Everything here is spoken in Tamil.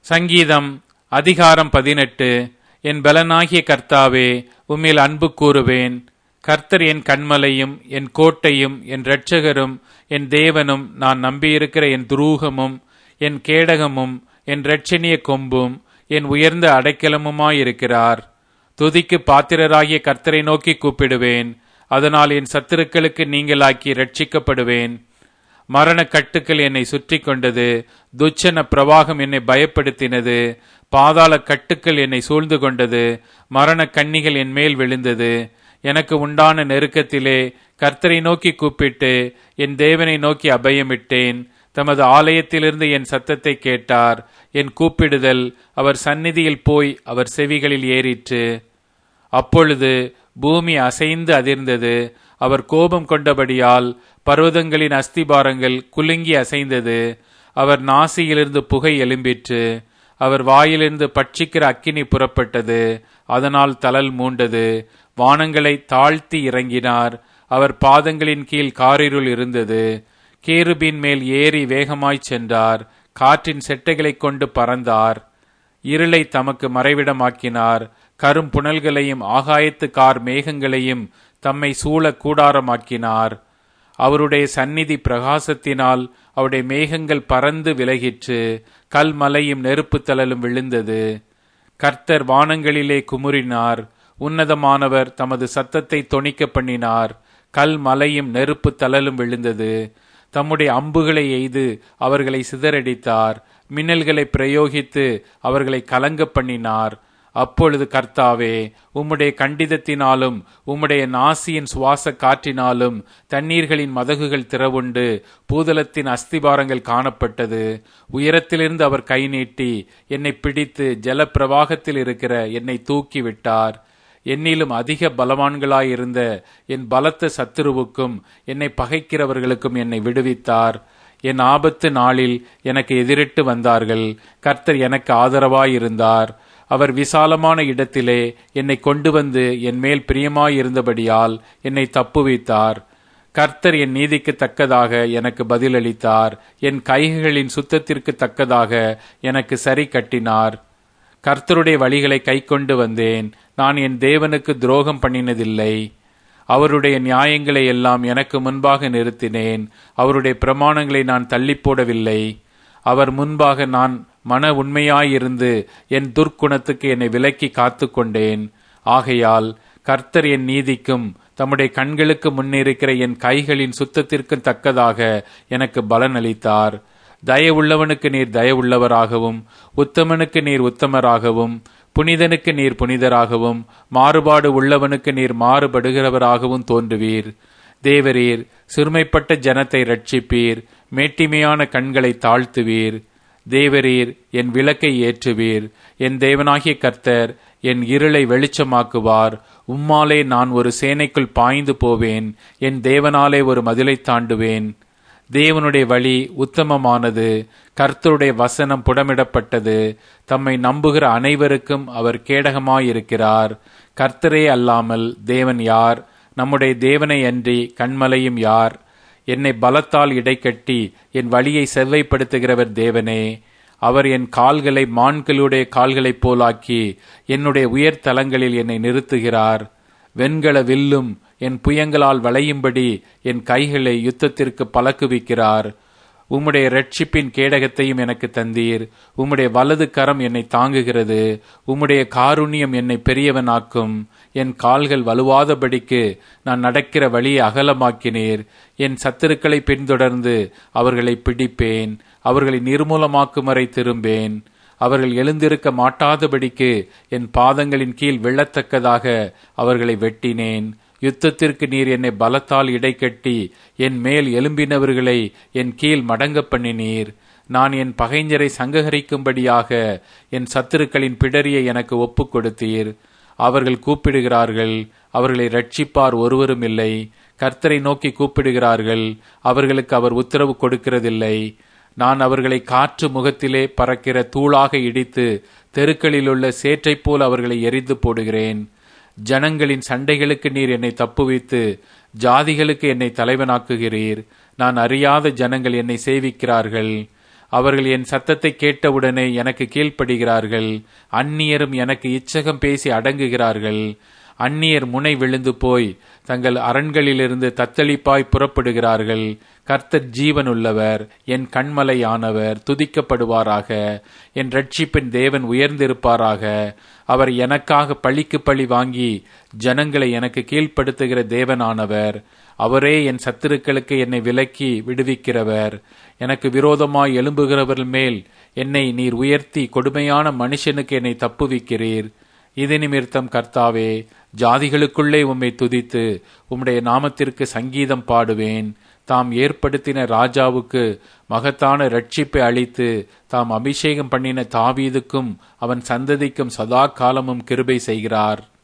சங்கீதம் அதிகாரம் பதினெட்டு என் பலனாகிய கர்த்தாவே உம்மில் அன்பு கூறுவேன் கர்த்தர் என் கண்மலையும் என் கோட்டையும் என் இரட்சகரும் என் தேவனும் நான் நம்பியிருக்கிற என் துரூகமும் என் கேடகமும் என் இரட்சணிய கொம்பும் என் உயர்ந்த அடைக்கலமுமாயிருக்கிறார் துதிக்கு பாத்திரராகிய கர்த்தரை நோக்கி கூப்பிடுவேன் அதனால் என் சத்துருக்களுக்கு நீங்களாக்கி ரட்சிக்கப்படுவேன் மரண கட்டுக்கள் என்னை சுற்றி கொண்டது துச்சன பிரவாகம் என்னை பயப்படுத்தினது பாதாள கட்டுக்கள் என்னை சூழ்ந்து கொண்டது மரண கன்னிகள் என் மேல் விழுந்தது எனக்கு உண்டான நெருக்கத்திலே கர்த்தரை நோக்கி கூப்பிட்டு என் தேவனை நோக்கி அபயமிட்டேன் தமது ஆலயத்திலிருந்து என் சத்தத்தை கேட்டார் என் கூப்பிடுதல் அவர் சந்நிதியில் போய் அவர் செவிகளில் ஏறிற்று அப்பொழுது பூமி அசைந்து அதிர்ந்தது அவர் கோபம் கொண்டபடியால் பர்வதங்களின் அஸ்திபாரங்கள் குலுங்கி அசைந்தது அவர் நாசியிலிருந்து புகை எழும்பிற்று அவர் வாயிலிருந்து பட்சிக்கிற அக்கினி புறப்பட்டது அதனால் தளல் மூண்டது வானங்களை தாழ்த்தி இறங்கினார் அவர் பாதங்களின் கீழ் காரிருள் இருந்தது கேருபின் மேல் ஏறி வேகமாய்ச் சென்றார் காற்றின் செட்டைகளைக் கொண்டு பறந்தார் இருளை தமக்கு மறைவிடமாக்கினார் கரும் புனல்களையும் ஆகாயத்து கார் மேகங்களையும் தம்மை சூழ கூடாரமாக்கினார் அவருடைய சந்நிதி பிரகாசத்தினால் அவருடைய மேகங்கள் பறந்து விலகிற்று கல்மலையும் நெருப்பு தளலும் விழுந்தது கர்த்தர் வானங்களிலே குமுறினார் உன்னதமானவர் தமது சத்தத்தை தொனிக்க பண்ணினார் கல் மலையும் நெருப்பு தளலும் விழுந்தது தம்முடைய அம்புகளை எய்து அவர்களை சிதறடித்தார் மின்னல்களை பிரயோகித்து அவர்களை கலங்க பண்ணினார் அப்பொழுது கர்த்தாவே உம்முடைய கண்டிதத்தினாலும் உம்முடைய நாசியின் சுவாச காற்றினாலும் தண்ணீர்களின் மதகுகள் திறவுண்டு பூதலத்தின் அஸ்திபாரங்கள் காணப்பட்டது உயரத்திலிருந்து அவர் கை நீட்டி என்னை பிடித்து ஜல பிரவாகத்தில் இருக்கிற என்னை தூக்கி விட்டார் என்னிலும் அதிக பலவான்களாயிருந்த என் பலத்த சத்துருவுக்கும் என்னை பகைக்கிறவர்களுக்கும் என்னை விடுவித்தார் என் ஆபத்து நாளில் எனக்கு எதிரிட்டு வந்தார்கள் கர்த்தர் எனக்கு ஆதரவாயிருந்தார் அவர் விசாலமான இடத்திலே என்னை கொண்டு வந்து என் மேல் பிரியமாயிருந்தபடியால் என்னை தப்புவித்தார் கர்த்தர் என் நீதிக்கு தக்கதாக எனக்கு பதிலளித்தார் என் கைகளின் சுத்தத்திற்கு தக்கதாக எனக்கு சரி கட்டினார் கர்த்தருடைய வழிகளை கைக்கொண்டு வந்தேன் நான் என் தேவனுக்கு துரோகம் பண்ணினதில்லை அவருடைய நியாயங்களை எல்லாம் எனக்கு முன்பாக நிறுத்தினேன் அவருடைய பிரமாணங்களை நான் தள்ளி போடவில்லை அவர் முன்பாக நான் மன உண்மையாயிருந்து என் துர்க்குணத்துக்கு என்னை விலக்கி காத்து கொண்டேன் ஆகையால் கர்த்தர் என் நீதிக்கும் தம்முடைய கண்களுக்கு முன்னிருக்கிற என் கைகளின் சுத்தத்திற்கும் தக்கதாக எனக்கு பலன் அளித்தார் தயவுள்ளவனுக்கு நீர் தயவுள்ளவராகவும் உத்தமனுக்கு நீர் உத்தமராகவும் புனிதனுக்கு நீர் புனிதராகவும் மாறுபாடு உள்ளவனுக்கு நீர் மாறுபடுகிறவராகவும் தோன்றுவீர் தேவரீர் சிறுமைப்பட்ட ஜனத்தை ரட்சிப்பீர் மேட்டிமையான கண்களை தாழ்த்துவீர் தேவரீர் என் விளக்கை ஏற்றுவீர் என் தேவனாகிய கர்த்தர் என் இருளை வெளிச்சமாக்குவார் உம்மாலே நான் ஒரு சேனைக்குள் பாய்ந்து போவேன் என் தேவனாலே ஒரு மதிலை தாண்டுவேன் தேவனுடைய வழி உத்தமமானது கர்த்தருடைய வசனம் புடமிடப்பட்டது தம்மை நம்புகிற அனைவருக்கும் அவர் கேடகமாயிருக்கிறார் கர்த்தரே அல்லாமல் தேவன் யார் நம்முடைய தேவனை அன்றி கண்மலையும் யார் என்னை பலத்தால் இடைக்கட்டி என் வழியை செவ்வைப்படுத்துகிறவர் தேவனே அவர் என் கால்களை மான்களுடைய கால்களைப் போலாக்கி என்னுடைய உயர் தலங்களில் என்னை நிறுத்துகிறார் வெண்கல வில்லும் என் புயங்களால் வளையும்படி என் கைகளை யுத்தத்திற்கு பழக்குவிக்கிறார் உம்முடைய ரட்சிப்பின் கேடகத்தையும் எனக்கு தந்தீர் உம்முடைய வலது கரம் என்னை தாங்குகிறது உம்முடைய காருண்யம் என்னை பெரியவனாக்கும் என் கால்கள் வலுவாதபடிக்கு நான் நடக்கிற வழியை அகலமாக்கினீர் என் சத்துருக்களை பின்தொடர்ந்து அவர்களை பிடிப்பேன் அவர்களை நிர்மூலமாக்கும் வரை திரும்பேன் அவர்கள் எழுந்திருக்க மாட்டாதபடிக்கு என் பாதங்களின் கீழ் விழத்தக்கதாக அவர்களை வெட்டினேன் யுத்தத்திற்கு நீர் என்னை பலத்தால் இடைக்கட்டி என் மேல் எலும்பினவர்களை என் கீழ் மடங்க பண்ணினீர் நான் என் பகைஞரை சங்ககரிக்கும்படியாக என் சத்துருக்களின் பிடரியை எனக்கு ஒப்புக் கொடுத்தீர் அவர்கள் கூப்பிடுகிறார்கள் அவர்களை ரட்சிப்பார் ஒருவரும் இல்லை கர்த்தரை நோக்கி கூப்பிடுகிறார்கள் அவர்களுக்கு அவர் உத்தரவு கொடுக்கிறதில்லை நான் அவர்களை காற்று முகத்திலே பறக்கிற தூளாக இடித்து தெருக்களிலுள்ள சேற்றைப் போல் அவர்களை எரிந்து போடுகிறேன் ஜனங்களின் சண்டைகளுக்கு நீர் என்னை தப்புவித்து ஜாதிகளுக்கு என்னை தலைவனாக்குகிறீர் நான் அறியாத ஜனங்கள் என்னை சேவிக்கிறார்கள் அவர்கள் என் சத்தத்தை கேட்டவுடனே எனக்கு கீழ்ப்படுகிறார்கள் அந்நியரும் எனக்கு இச்சகம் பேசி அடங்குகிறார்கள் அந்நியர் முனை விழுந்து போய் தங்கள் அரண்களிலிருந்து தத்தளிப்பாய் புறப்படுகிறார்கள் கர்த்தர் ஜீவனுள்ளவர் என் கண்மலையானவர் துதிக்கப்படுவாராக என் ரட்சிப்பின் தேவன் உயர்ந்திருப்பாராக அவர் எனக்காக பழிக்கு பழி வாங்கி ஜனங்களை எனக்கு கீழ்ப்படுத்துகிற தேவனானவர் அவரே என் சத்துருக்களுக்கு என்னை விலக்கி விடுவிக்கிறவர் எனக்கு விரோதமாய் எழும்புகிறவர்கள் மேல் என்னை நீர் உயர்த்தி கொடுமையான மனுஷனுக்கு என்னை தப்புவிக்கிறீர் இது நிமித்தம் கர்த்தாவே ஜாதிகளுக்குள்ளே உம்மை துதித்து உம்முடைய நாமத்திற்கு சங்கீதம் பாடுவேன் தாம் ஏற்படுத்தின ராஜாவுக்கு மகத்தான ரட்சிப்பை அளித்து தாம் அபிஷேகம் பண்ணின தாவீதுக்கும் அவன் சந்ததிக்கும் சதா காலமும் கிருபை செய்கிறார்